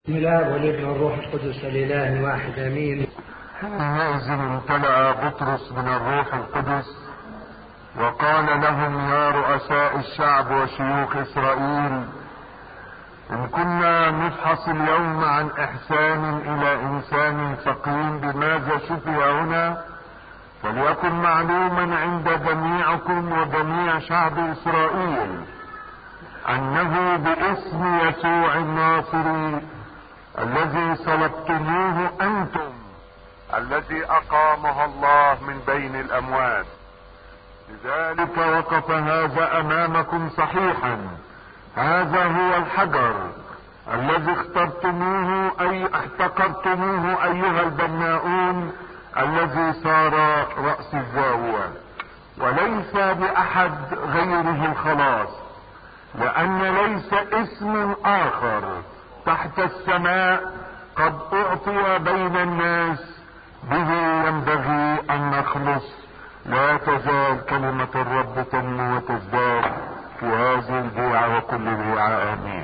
بسم الله والابن والروح القدس الاله واحد امين حينئذ امتلأ بطرس من الروح القدس وقال لهم يا رؤساء الشعب وشيوخ اسرائيل ان كنا نفحص اليوم عن احسان الى انسان سقيم بماذا شفي هنا فليكن معلوما عند جميعكم وجميع شعب اسرائيل انه باسم يسوع الناصري الذي صلبتموه انتم الذي اقامه الله من بين الاموات لذلك وقف هذا امامكم صحيحا هذا هو الحجر الذي اخترتموه اي احتقرتموه ايها البناؤون الذي صار رأس الزاوية وليس باحد غيره الخلاص لان ليس اسم اخر تحت السماء قد اعطي بين الناس به ينبغي ان نخلص لا تزال كلمة الرب تنمو وتزداد في هذه البيعة وكل بيعة امين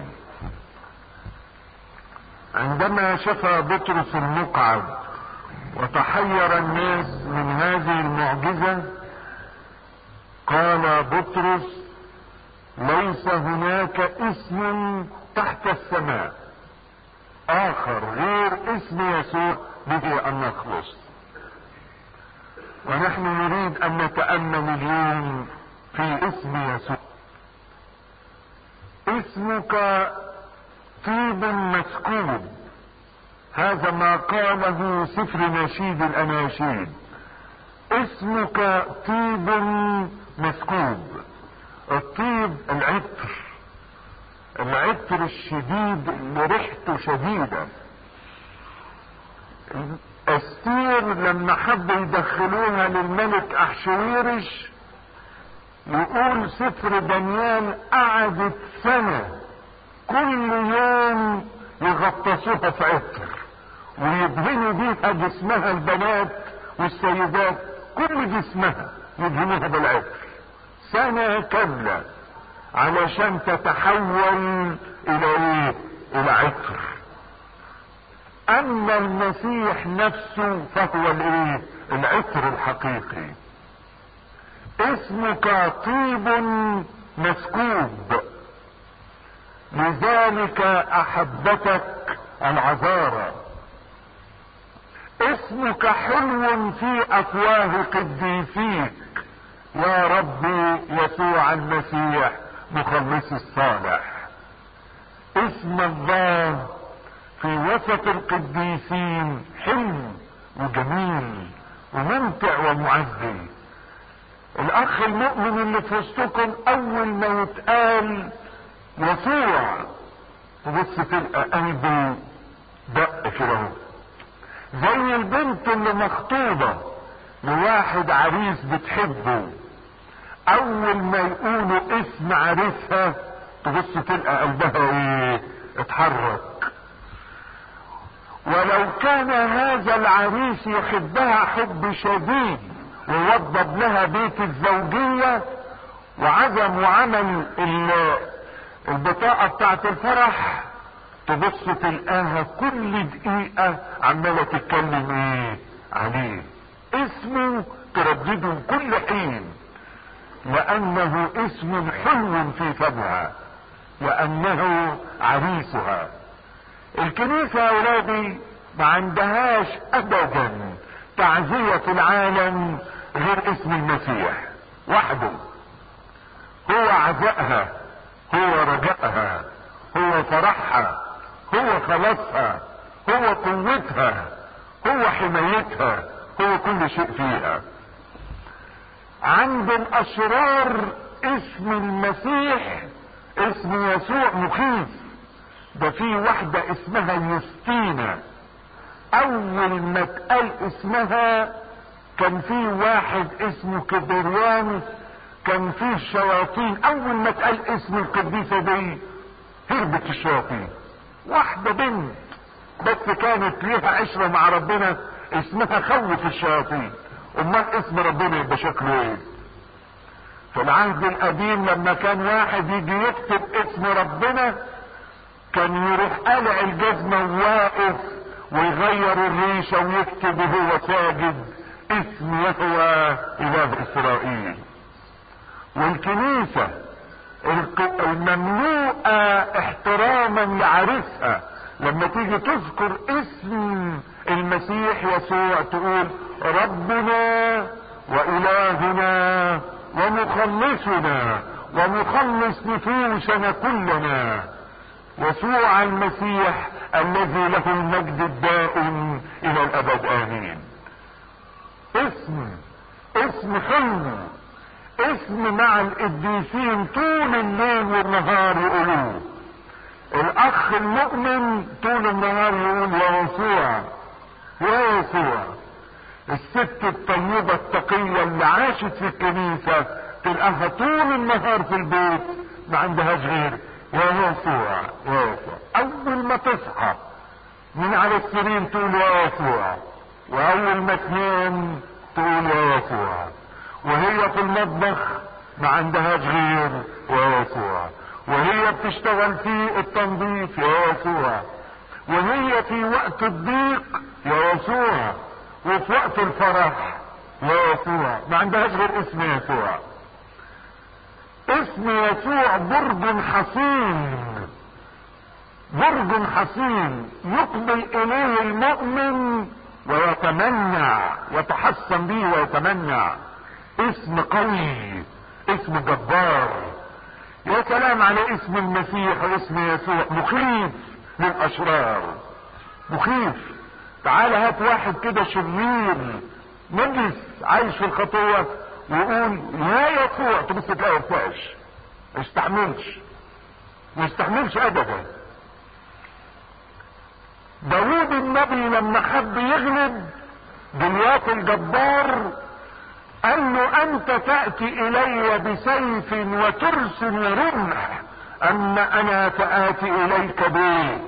عندما شفى بطرس المقعد وتحير الناس من هذه المعجزة قال بطرس ليس هناك اسم تحت السماء اخر غير اسم يسوع به ان نخلص ونحن نريد ان نتأمل اليوم في اسم يسوع اسمك طيب مسكوب هذا ما قاله سفر نشيد الاناشيد اسمك طيب مسكوب الطيب العطر العطر الشديد اللي ريحته شديدة استير لما حبوا يدخلوها للملك احشويرش يقول سفر دانيال قعدت سنة كل يوم يغطسوها في عطر ويدهنوا بيها جسمها البنات والسيدات كل جسمها يدهنوها بالعطر سنة كاملة علشان تتحول الى ايه الى عطر اما المسيح نفسه فهو الايه العطر الحقيقي اسمك طيب مسكوب لذلك احبتك العذارى اسمك حلو في افواه قديسيك يا ربي يسوع المسيح مخلص الصالح اسم الله في وسط القديسين حلو وجميل وممتع ومعزي الاخ المؤمن اللي في وسطكم اول ما يتقال يسوع تبص تلقى قلبه دق كده زي البنت اللي مخطوبة لواحد عريس بتحبه اول ما يقولوا اسم عريسها تبص تلقى قلبها ايه اتحرك ولو كان هذا العريس يحبها حب شديد ووضب لها بيت الزوجية وعزم وعمل البطاقة بتاعت الفرح تبص تلقاها كل دقيقة عمالة تتكلم ايه عليه اسمه تردده كل حين لانه اسم حلو في فمها لانه عريسها الكنيسة يا اولادي ما عندهاش ابدا تعزية في العالم غير اسم المسيح وحده هو عزائها هو رجائها هو فرحها هو خلاصها هو قوتها هو حمايتها هو كل شيء فيها عند الاشرار اسم المسيح اسم يسوع مخيف ده في واحدة اسمها يوستينا اول ما اتقال اسمها كان في واحد اسمه كبريانوس كان فيه الشياطين اول ما اتقال اسم القديسة دي هربت الشياطين واحدة بنت بس كانت ليها عشرة مع ربنا اسمها خوف الشياطين امال اسم ربنا يبقى شكله ايه في العهد القديم لما كان واحد يجي يكتب اسم ربنا كان يروح قلع الجزمة وواقف ويغير الريشة ويكتب وهو ساجد اسم يهوى اله اسرائيل والكنيسة المملوءة احتراما لعريسها لما تيجي تذكر اسم المسيح يسوع تقول ربنا والهنا ومخلصنا ومخلص نفوسنا كلنا يسوع المسيح الذي له المجد الدائم الى الابد امين اسم اسم حلو اسم مع القديسين طول الليل والنهار يقولوه الاخ المؤمن طول النهار يقول يا يسوع يا يسوع الست الطيبة التقية اللي عاشت في الكنيسة تلقاها طول النهار في البيت ما عندهاش غير يا يسوع يا يسوع اول ما تصحى من على السرير تقول يا يسوع واول ما تنام تقول يا يسوع وهي في المطبخ ما عندهاش غير يا يسوع وهي بتشتغل في التنظيف يا يسوع وهي في وقت الضيق يا يسوع وفي وقت الفرح يا يسوع ما عندهاش غير اسم يسوع اسم يسوع برج حصين برج حصين يقبل اليه المؤمن ويتمنى يتحسن به ويتمنى اسم قوي اسم جبار يا سلام على اسم المسيح واسم يسوع مخيف للاشرار مخيف تعال هات واحد كده شرير نجس عايش في الخطيه ويقول يا يسوع تبص تلاقي يرتعش ما يستحملش ما يستحملش ابدا داوود النبي لما حب يغلب جليات الجبار قال له انت تأتي الي بسيف وترس ورمح اما انا فآتي اليك بايه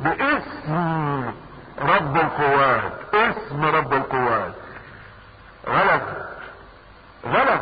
باسم رب القوات اسم رب القوات غلب غلب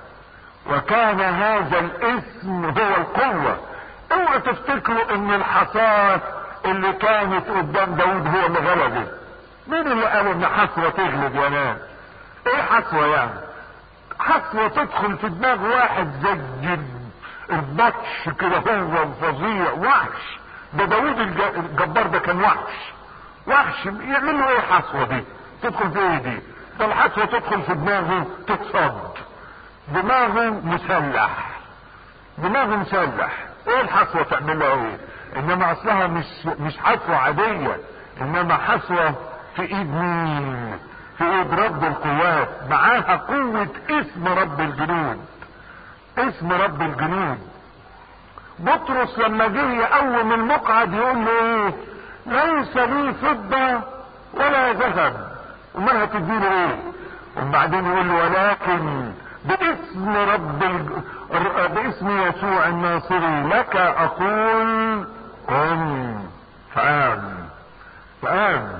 وكان هذا الاسم هو القوة اوعوا تفتكروا ان الحصاة اللي كانت قدام داود هو اللي غلبه مين اللي قال ان حصوة تغلب يا ناس ايه حصوة يعني حصوة تدخل في دماغ واحد زي البطش كده هو فظيع وحش ده داود الجبار ده كان وحش وحش يعمل له ايه حصوة دي تدخل في ايه دي ده الحصوة تدخل في دماغه تتصد دماغه مسلح دماغه مسلح ايه الحصوة تعمل له ايه انما اصلها مش مش حصوة عادية انما حصوة في ايد مين في ايد رب القوات معاها قوة اسم رب الجنود اسم رب الجنود بطرس لما جه يقوم المقعد يقول له ايه ليس لي فضة ولا ذهب امال هتديله ايه وبعدين يقول له ولكن باسم رب الج... باسم يسوع الناصري لك اقول قم فآم فآم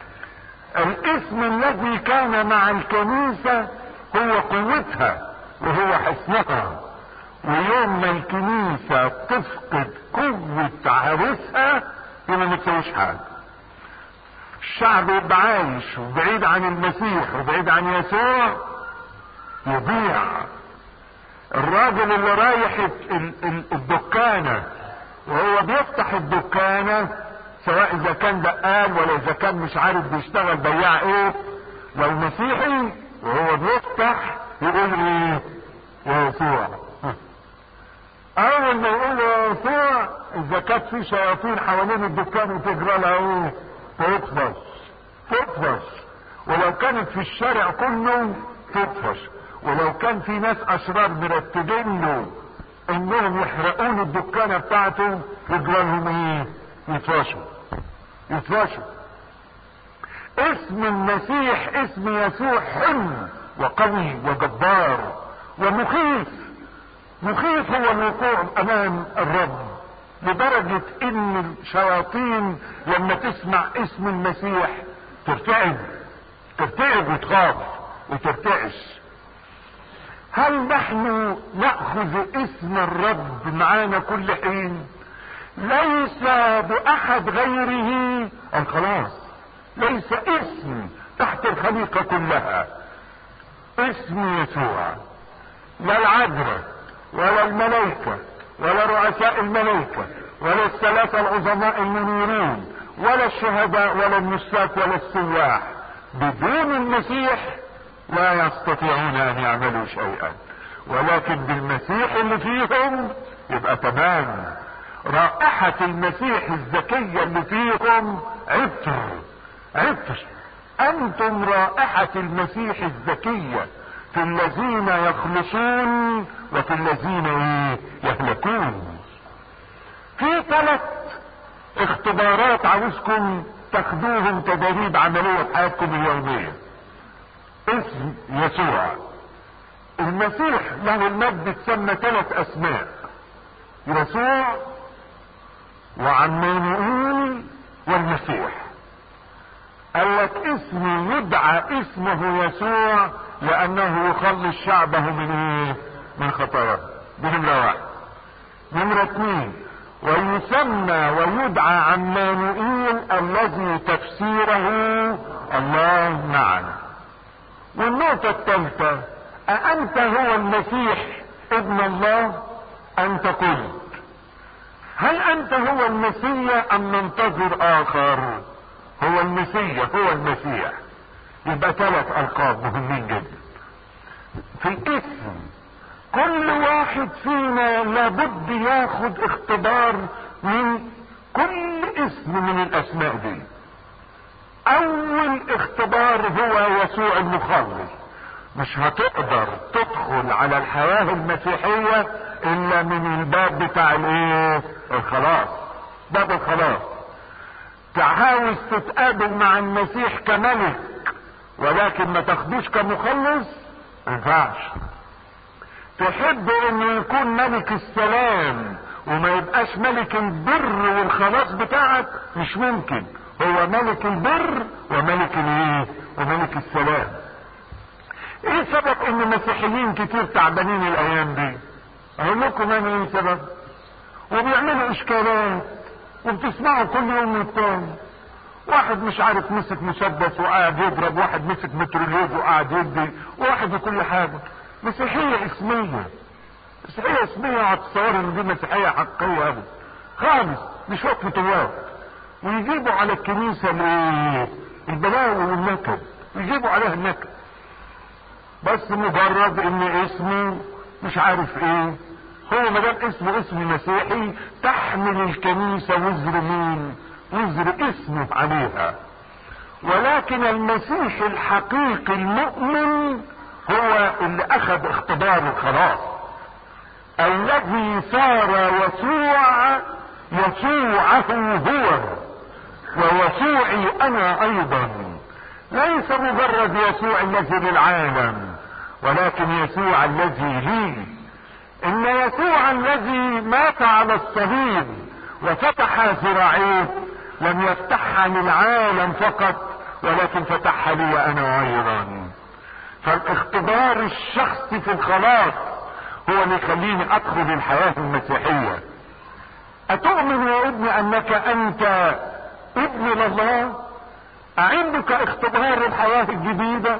الاسم الذي كان مع الكنيسة هو قوتها وهو حسنها ويوم ما الكنيسة تفقد قوة عرسها يبقى ما تسويش حاجة الشعب يبقى عايش وبعيد عن المسيح وبعيد عن يسوع يضيع الراجل اللي رايح الدكانة وهو بيفتح الدكانة سواء اذا كان بقال ولا اذا كان مش عارف بيشتغل بياع ايه لو مسيحي وهو بيفتح يقول ايه يا يسوع اول ما يقول يا يسوع اذا كانت في شياطين حوالين الدكان وتجرى لها ايه تطفش تطفش ولو كانت في الشارع كله تطفش ولو كان في ناس اشرار مرتبين له انهم يحرقون الدكانة بتاعته يجرى لهم ايه يتفاشوا يتفاشوا اسم المسيح اسم يسوع حلو وقوي وجبار ومخيف مخيف هو الوقوع امام الرب لدرجة ان الشياطين لما تسمع اسم المسيح ترتعب ترتعب وتخاف وترتعش هل نحن نأخذ اسم الرب معانا كل حين ليس باحد غيره الخلاص ليس اسم تحت الخليقة كلها اسم يسوع لا العذراء ولا الملائكة ولا رؤساء الملائكة ولا الثلاثة العظماء المنيرين ولا الشهداء ولا النساك ولا السواح بدون المسيح لا يستطيعون ان يعملوا شيئا ولكن بالمسيح اللي فيهم يبقى تمام رائحة المسيح الزكية اللي فيهم عطر عطر انتم رائحة المسيح الزكية في الذين يخلصون وفي الذين ايه يهلكون في ثلاث اختبارات عاوزكم تاخدوهم تدريب عملية في حياتكم اليومية اسم يسوع المسيح له المجد تسمى ثلاث اسماء يسوع وعمانوئيل والمسيح قال لك اسمي يدعى اسمه يسوع لانه يخلص شعبه من ايه من خطاياه دي نمرة واحد نمرة اثنين ويسمى ويدعى عمانوئيل الذي تفسيره الله معنا والنقطة الثالثة أأنت هو المسيح ابن الله أنت قلت هل أنت هو المسيح أم ننتظر آخر هو المسيح هو المسيح يبقى ثلاث ألقاب مهمين جدا في الاسم كل واحد فينا لابد ياخد اختبار من كل اسم من الاسماء دي اول اختبار هو يسوع المخلص مش هتقدر تدخل على الحياة المسيحية الا من الباب بتاع الايه الخلاص باب الخلاص عاوز تتقابل مع المسيح كملك ولكن ما تاخدوش كمخلص ما ينفعش تحب انه يكون ملك السلام وما يبقاش ملك البر والخلاص بتاعك مش ممكن هو ملك البر وملك الايه وملك السلام ايه سبب ان مسيحيين كتير تعبانين الايام دي اقول لكم انا ايه سبب وبيعملوا اشكالات وبتسمعوا كل يوم والتاني واحد مش عارف مسك مسدس وقاعد يضرب واحد مسك مترولوج وقاعد يدي واحد بكل حاجه مسيحية اسمية مسيحية اسمية هتصور ان دي مسيحية حقيقية ابدا خالص مش وقت فتوات ويجيبوا على الكنيسة البلاوي والنكد يجيبوا عليها النكد بس مجرد ان اسمه مش عارف ايه هو ما دام اسمه اسم مسيحي تحمل الكنيسة وزر مين وزر اسمه عليها ولكن المسيح الحقيقي المؤمن هو اللي اخذ اختبار الخلاص الذي صار يسوع يسوعه هو ويسوعي انا ايضا ليس مجرد يسوع الذي للعالم ولكن يسوع الذي لي ان يسوع الذي مات على الصليب وفتح ذراعيه لم يفتحها للعالم فقط ولكن فتحها لي انا ايضا فالاختبار الشخصي في الخلاص هو اللي يخليني ادخل الحياة المسيحية اتؤمن يا ابني انك انت ابن لله عندك اختبار الحياة الجديدة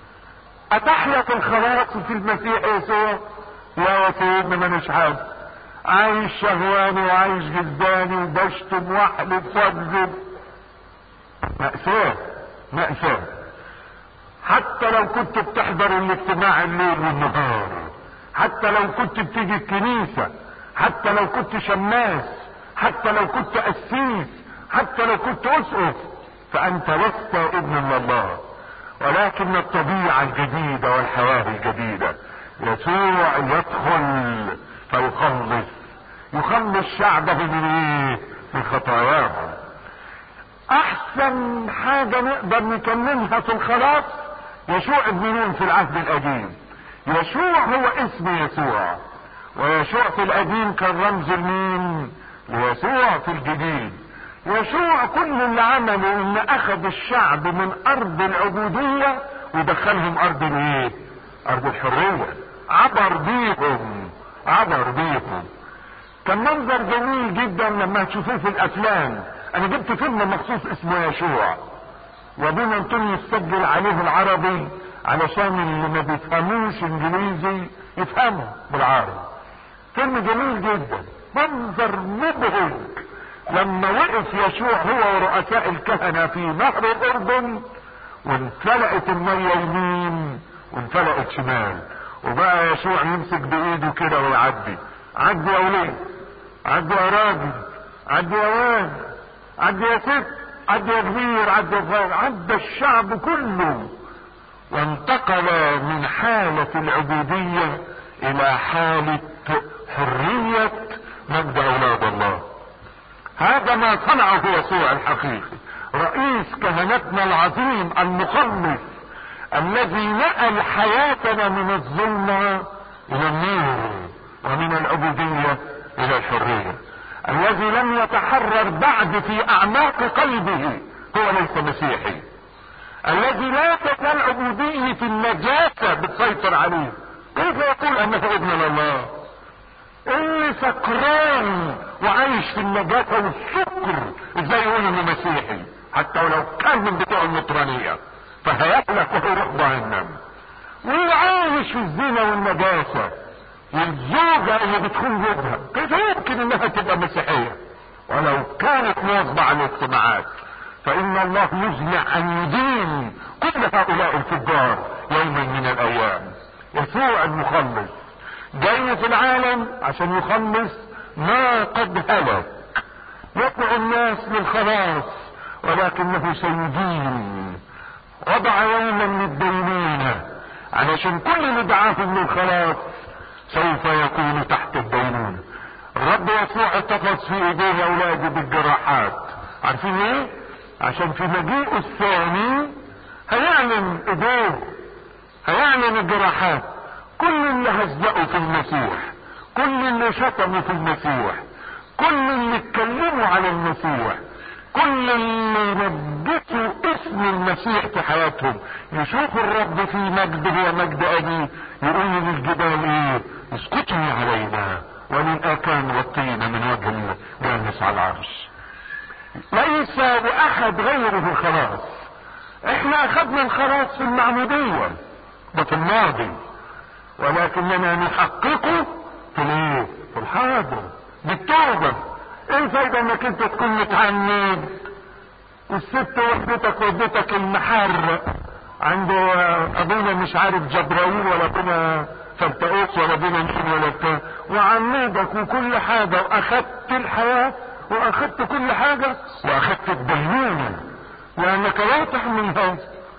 اتحيا في الخلاص في المسيح يسوع لا يا سيدنا ما مش عارف عايش شهواني وعايش جزاني وبشتم واحلف واكذب مأساة مأساة حتى لو كنت بتحضر الاجتماع الليل والنهار حتى لو كنت بتيجي الكنيسة حتى لو كنت شماس حتى لو كنت قسيس حتى لو كنت اسقف فانت لست ابن الله ولكن الطبيعة الجديدة والحياة الجديدة يسوع يدخل فيخلص يخلص شعبه من ايه من خطاياهم احسن حاجة نقدر نكملها في الخلاص يشوع ابن نون في العهد القديم يشوع هو اسم يسوع ويشوع في القديم كان رمز لمين ليسوع في الجديد يشوع كل اللي عمله ان اخذ الشعب من ارض العبودية ودخلهم ارض الايه ارض الحرية عبر بيهم عبر بيهم كان منظر جميل جدا لما تشوفوه في الافلام انا جبت فيلم مخصوص اسمه يشوع وابونا انطونيوس سجل عليه العربي علشان اللي ما بيفهموش انجليزي يفهموا بالعربي فيلم جميل جدا منظر مبهج لما وقف يشوع هو ورؤساء الكهنة في نهر الاردن وانفلقت المية يمين وانفلقت شمال وبقى يشوع يمسك بايده كده ويعدي عدي يا وليه عدي يا راجل عدي يا واد عدي يا ست عدي يا كبير عدي يا صغير عدى الشعب كله وانتقل من حالة العبودية الى حالة حرية مجد اولاد الله هذا ما صنعه يسوع الحقيقي رئيس كهنتنا العظيم المخلص الذي نقل حياتنا من الظلمة الى النور ومن العبودية الى الحرية الذي لم يتحرر بعد في اعماق قلبه هو ليس مسيحي الذي لا تزال عبودية النجاسة بتسيطر عليه كيف يقول انه ابن الله اللي سكران وعايش في النجاسة والسكر ازاي يقول انه مسيحي حتى ولو كان من بتوع النطرانية فهيهلك وهيروح جهنم واللي عايش في الزنا والنجاسة والزوجة اللي بتخون زوجها كيف يمكن انها تبقى مسيحية ولو كانت مواظبة على الاجتماعات فان الله يزمع ان يدين كل هؤلاء الفجار يوما من الايام يسوع المخلص جاي في العالم عشان يخلص ما قد هلك يدعو الناس للخلاص ولكنه سيدين وضع يوما للدينونة علشان كل اللي دعاهم للخلاص سوف يكون تحت الدينونة الرب يسوع احتفظ في ايديه اولاده بالجراحات عارفين ايه عشان في مجيئه الثاني هيعلن ايديه هيعلن الجراحات كل اللي هزقوا في المسيح كل اللي شتموا في المسيح كل اللي اتكلموا على المسيح كل اللي نجسوا اسم المسيح في حياتهم يشوفوا الرب في مجده ومجد ابيه يقول للجبال ايه اسكتوا علينا وللآكام والطين من وجه الجالس على العرش ليس لأحد غيره الخلاص احنا اخذنا الخلاص في المعمودية ده في الماضي ولكننا نحققه في الايه في الحاضر بالتوبة ايه الفايدة انك انت تكون متعمد والست والدتك ودتك المحر عند ابونا مش عارف جبرائيل ولا ابونا فلتقوس ولا ابونا مين ولا بتاع وعمدك وكل حاجة واخدت الحياة واخدت كل حاجة واخدت الدينونة لانك لا تحمل هذا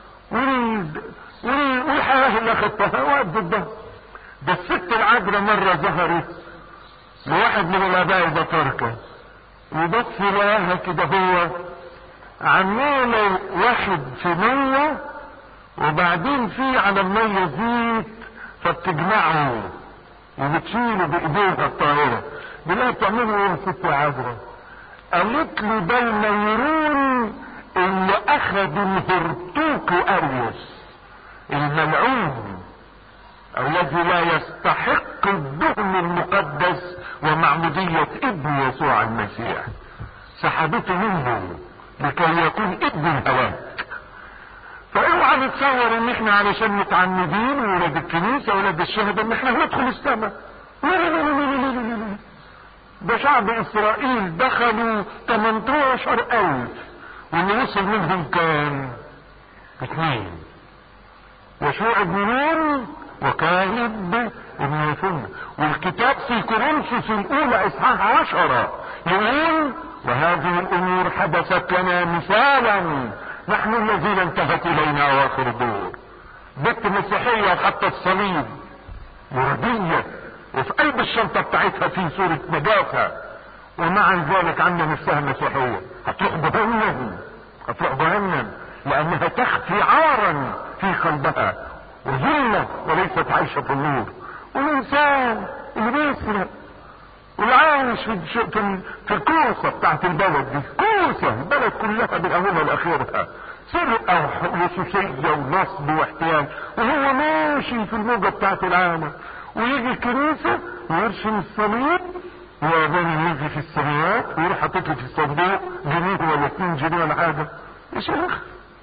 والحياة اللي اخدتها وقت ده ده الست العذراء مرة ظهرت لواحد من الاباء البطاركة وبص لها كده هو عمالة واحد في مية وبعدين في على المية زيت فبتجمعه وبتشيله بايديها الطاهرة بلا بتعملوا ايه يا ست عذراء قالت لي ده الميرون اللي اخذ الهرتوك اريوس الملعون الذي لا يستحق الدهن المقدس ومعمودية ابن يسوع المسيح سحبته منه لكي يكون ابن الهلاك فاوعى نتصور ان احنا علشان متعمدين وولاد الكنيسة وولاد الشهداء ان احنا هندخل السماء لا لا لا لا لا لا لا ده شعب اسرائيل دخلوا 18 الف واللي وصل منهم كان اثنين يشوع بن نون وكاهب ابن يفن والكتاب في كورنثوس الاولى اصحاح عشرة يقول وهذه الامور حدثت لنا مثالا نحن الذين انتهت الينا اواخر الدور بنت مسيحية وحتى الصليب مرضية وفي قلب الشنطة بتاعتها في صورة نجاسة ومع ذلك عندنا نفسها مسيحية هتروح جهنم هتروح جهنم لانها تخفي عارا في قلبها وذلة وليست عايشة في النور والانسان اللي بيسرق واللي عايش في في في الكوسه بتاعت البلد دي كوسه البلد كلها من اولها لاخرها سرقه ولصوصيه ونصب واحتيال وهو ماشي في الموجه بتاعت العالم ويجي الكنيسه ويرسم الصليب هو ابونا يجي في السماوات ويروح حاطط في الصندوق جنيه ولا اتنين جنيه ولا حاجه يا شيخ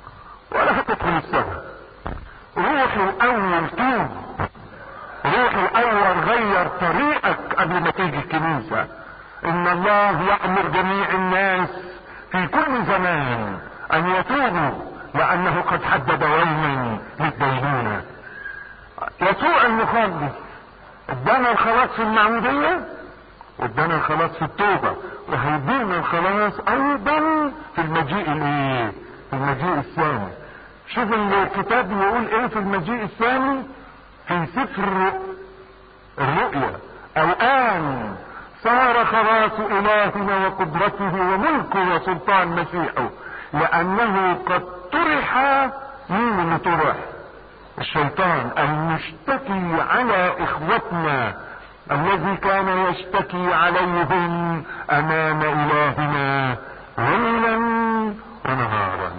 ولا هتدخل السماء روح الاول توب روح الاول غير طريقك قبل ما تيجي الكنيسه ان الله يامر جميع الناس في كل زمان ان يتوبوا لانه قد حدد يوما للدينونه يسوع المخلص ادانا الخلاص في المعموديه وادانا الخلاص في التوبه وهيدينا الخلاص ايضا في المجيء الايه في المجيء الثاني شوف الكتاب يقول ايه في المجيء الثاني في سفر الرؤيا الان صار خلاص الهنا وقدرته وملكه وسلطان مسيحه لانه قد طرح مين اللي طرح الشيطان المشتكي على اخوتنا الذي كان يشتكي عليهم امام الهنا ليلا ونهارا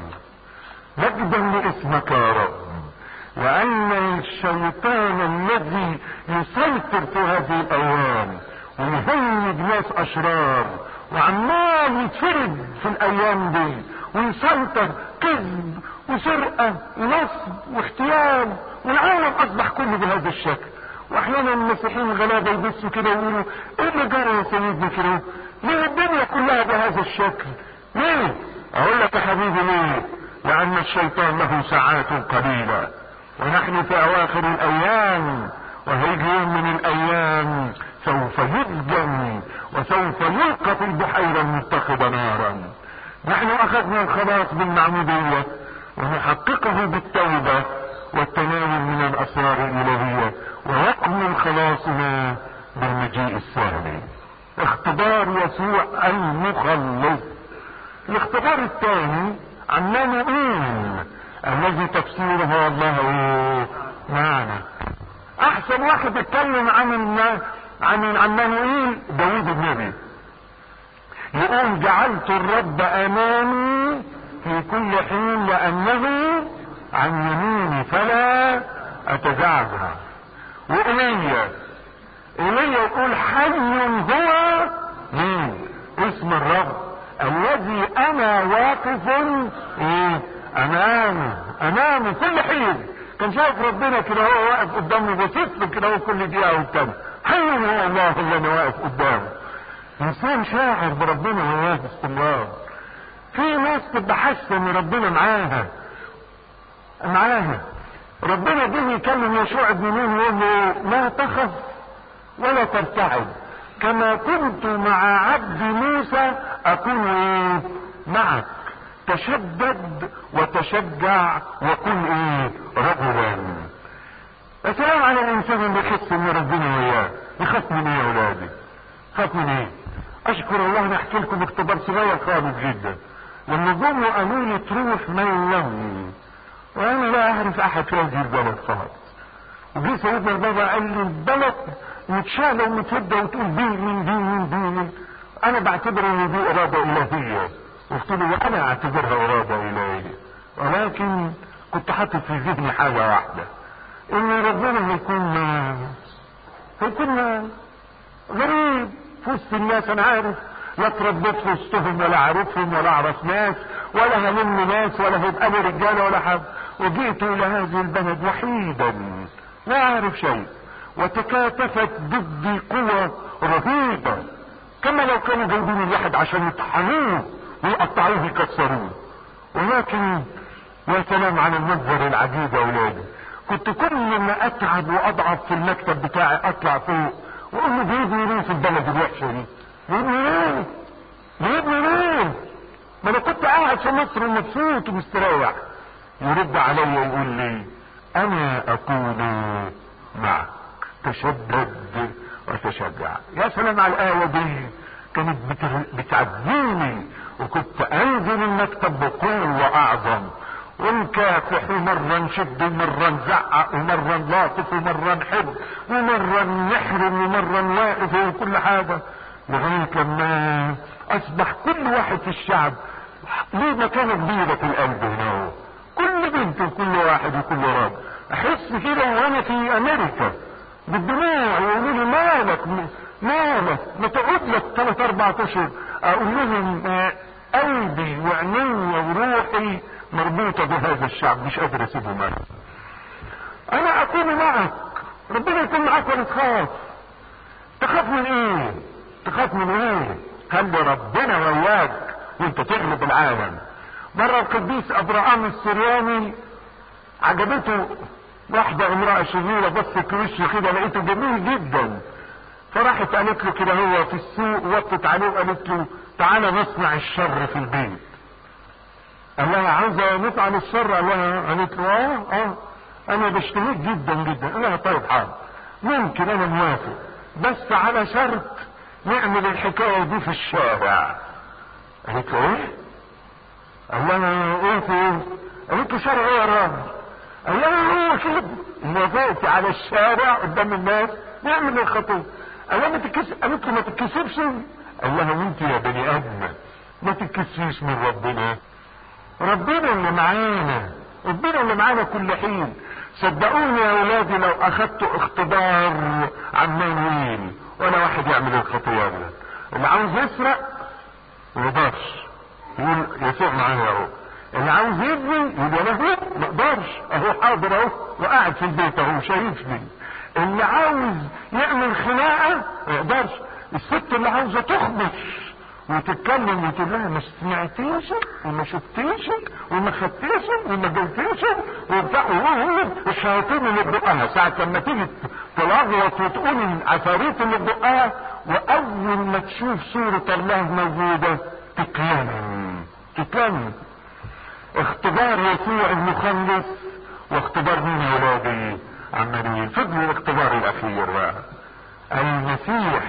مجدا لاسمك يا رب وان الشيطان الذي يسيطر في هذه الايام ويهيج ناس اشرار وعمال يتفرد في الايام دي ويسيطر كذب وسرقه ونصب واغتيال والعالم اصبح كله بهذا الشكل واحيانا المسيحيين الغلابه يبصوا كده ويقولوا ايه اللي جرى يا سيدنا كده؟ ليه الدنيا كلها بهذا الشكل؟ ليه؟ اقول لك يا حبيبي ليه؟ لان الشيطان له ساعات قليله ونحن في اواخر الايام وهيجي يوم من الايام سوف يسجن وسوف يلقى في البحيره المتخذه نارا نحن اخذنا الخلاص بالمعموديه ونحققه بالتوبه والتناول من الاسرار الالهيه ويكمل خلاصنا بالمجيء الثاني اختبار يسوع المخلص الاختبار الثاني عمانوئيل الذي تفسيره الله معنا احسن واحد اتكلم عن عن عمانوئيل داوود النبي يقول جعلت الرب امامي في كل حين لانه عن يميني فلا اتزعزع وإيليا إيليا يقول حي هو مين اسم الرب الذي انا واقف ايه امامه امامه كل حين كان شايف ربنا كده هو واقف قدامه باصص له كده هو كل دقيقه والتاني حي هو الله اللي انا واقف قدامه انسان شاعر بربنا وهو واقف باستمرار في ناس تبقى حاسه ان ربنا معاها معاها ربنا جه يكلم يشوع بن نون يقول له لا تخف ولا ترتعد كما كنت مع عبد موسى اكون ايه معك تشدد وتشجع وكن ايه رجلا السلام على الانسان اللي يحس ان ربنا وياه يخاف من ايه يا اولادي خاف من ايه اشكر الله انا احكي لكم اختبار صغير خالص جدا لما جم وقالوا لي تروح ميلوني وانا لا اعرف احد في هذه البلد خالص وجي سيدنا البابا قال لي البلد متشالة ومتهدة وتقول دين من دين من دين انا بعتبر ان دي ارادة الهية قلت له وانا اعتبرها ارادة الهية ولكن كنت حاطط في ذهني حاجة واحدة ان ربنا هيكون هيكون غريب في وسط الناس انا عارف لا اتربيت في وسطهم ولا عارفهم ولا اعرف ناس ولا هلم ناس ولا هيبقى لي رجاله ولا حاجه وجئت الى هذه البلد وحيدا لا اعرف شيء وتكاتفت ضدي قوى رهيبه كما لو كانوا جايبين الواحد عشان يطحنوه ويقطعوه يكسروه ولكن يا سلام على المنظر العجيب يا اولادي كنت كل ما اتعب واضعف في المكتب بتاعي اطلع فوق واقول له جايبني ليه في البلد الوحشه دي؟ جايبني ليه؟ جايبني ليه؟ ما انا كنت قاعد في مصر مبسوط ومستريح يرد عليا يقول لي انا اكون معك تشدد وتشجع يا سلام على الايه دي كانت بتعزيني وكنت انزل المكتب بقوه اعظم ونكافح ومرة نشد ومرة نزعق ومرة نلاطف ومرة نحب ومرة نحرم ومرة نواقف وكل حاجة لغاية لما اصبح كل واحد في الشعب ليه مكانة كبيرة في القلب هنا كل بنت وكل واحد وكل راجل احس كده وانا في امريكا بالدموع يقولوا لي مالك مالك ما تقعد مربوطة بهذا الشعب مش قادر اسيبه معي انا اكون معك ربنا يكون معك ولا تخاف تخاف من ايه تخاف من ايه خلي ربنا وياك وانت تغلب العالم مرة القديس ابراهام السرياني عجبته واحدة امرأة شريرة بصت وشه كده لقيته جميل جدا فراحت قالت له كده هو في السوق وقفت عليه وقالت له تعالى نصنع الشر في البيت قال لها عاوزة نفعل الشر قال لها قالت له اه اه انا بشتهيك جدا جدا قال لها طيب حاضر ممكن انا موافق بس على شرط نعمل الحكاية دي في الشارع قالت له ايه قال لها ايه في ايه قالت له شارع ايه يا راجل قال لها هو كده وافقت على الشارع قدام الناس نعمل الخطوة قال لها ما تتكسب قالت له ما تتكسبش قال لها وانت يا بني ادم ما تتكسفيش من ربنا ربنا اللي معانا ربنا اللي معانا كل حين صدقوني يا ولادي لو اخدتوا اختبار عمانويل ولا واحد يعمل الخطوات ده اللي عاوز يسرق ما يقدرش يقول يسوع معايا اهو اللي عاوز يبني يقول له ما اقدرش اهو حاضر اهو وقاعد في البيت اهو شايفني اللي عاوز يعمل خناقه ما يقدرش الست اللي عاوزه تخبش وتتكلم وتقول لها ما سمعتيش وما شفتيش وما خدتيش وما جبتيش وبتاع الشياطين اللي في بقها ساعة لما تيجي تلغوط وتقول العفاريت اللي في بقها واول ما تشوف صورة الله موجودة تتلم تتلم اختبار يسوع المخلص واختبار مين يا ولادي عمالين فضل الاختبار الاخير بقى المسيح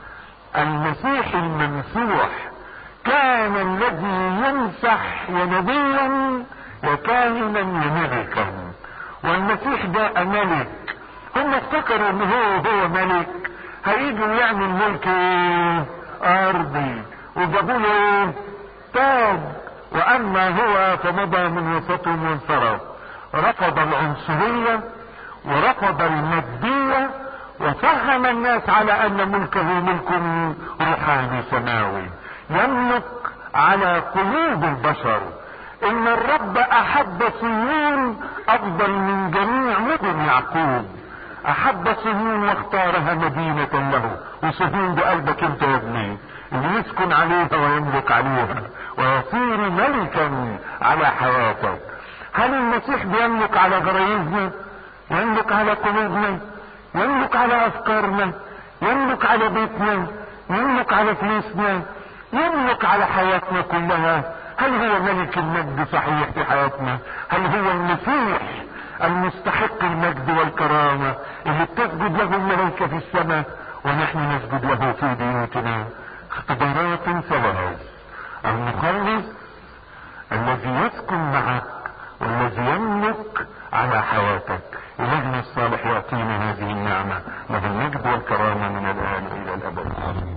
المسيح الممسوح كان الذي يمسح يا نبيا يا كاهنا يا ملكا والمسيح ده ملك هم افتكروا ان هو هو ملك هيجي ويعمل ملك ايه ارضي وجابوا له ايه تاج واما هو فمضى من وسطهم وانصرف رفض العنصريه ورفض الماديه وفهم الناس على ان ملكه ملك روحاني سماوي يملك على قلوب البشر ان الرب احب صهيون افضل من جميع مدن يعقوب احب صهيون واختارها مدينة له وصهيون بقلبك انت يا ابني اللي يسكن عليها ويملك عليها ويصير ملكا على حياتك هل المسيح بيملك على غرايزنا يملك على قلوبنا يملك على افكارنا يملك على بيتنا يملك على فلوسنا يملك على حياتنا كلها هل هو ملك المجد صحيح في حياتنا هل هو المسيح المستحق المجد والكرامة اللي بتسجد له الملائكة في السماء ونحن نسجد له في بيوتنا اختبارات ثلاث المخلص الذي يسكن معك والذي يملك على حياتك إلهنا الصالح يعطينا هذه النعمة له المجد والكرامة من الآن إلى الأبد آمين